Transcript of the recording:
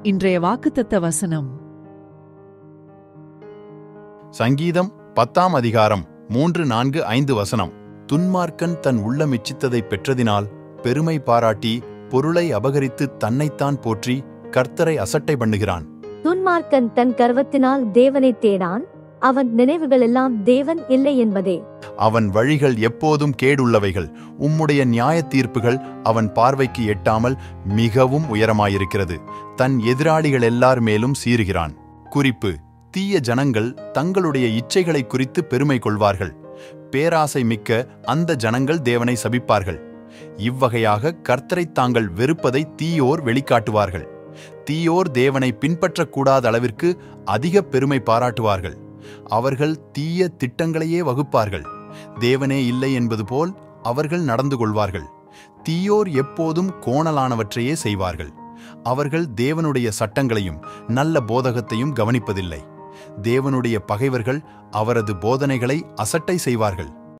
இன்றைய வாக்குத்தத்த வசனம் சங்கீதம் பத்தாம் அதிகாரம் மூன்று நான்கு ஐந்து வசனம் துன்மார்க்கன் தன் உள்ளம் இச்சித்ததைப் பெற்றதினால் பெருமை பாராட்டி பொருளை அபகரித்து தன்னைத்தான் போற்றி கர்த்தரை அசட்டை பண்ணுகிறான் துன்மார்க்கன் தன் கர்வத்தினால் தேவனை தேடான் அவன் நினைவுகளெல்லாம் தேவன் இல்லை என்பதே அவன் வழிகள் எப்போதும் கேடுள்ளவைகள் உம்முடைய நியாய தீர்ப்புகள் அவன் பார்வைக்கு எட்டாமல் மிகவும் உயரமாயிருக்கிறது தன் எதிராளிகள் எல்லார் மேலும் சீறுகிறான் குறிப்பு தீய ஜனங்கள் தங்களுடைய இச்சைகளை குறித்து பெருமை கொள்வார்கள் பேராசை மிக்க அந்த ஜனங்கள் தேவனை சபிப்பார்கள் இவ்வகையாக கர்த்தரைத் தாங்கள் வெறுப்பதை தீயோர் வெளிக்காட்டுவார்கள் தீயோர் தேவனை பின்பற்றக்கூடாத அளவிற்கு அதிக பெருமை பாராட்டுவார்கள் அவர்கள் தீய திட்டங்களையே வகுப்பார்கள் தேவனே இல்லை என்பது போல் அவர்கள் நடந்து கொள்வார்கள் தீயோர் எப்போதும் கோணலானவற்றையே செய்வார்கள் அவர்கள் தேவனுடைய சட்டங்களையும் நல்ல போதகத்தையும் கவனிப்பதில்லை தேவனுடைய பகைவர்கள் அவரது போதனைகளை அசட்டை செய்வார்கள்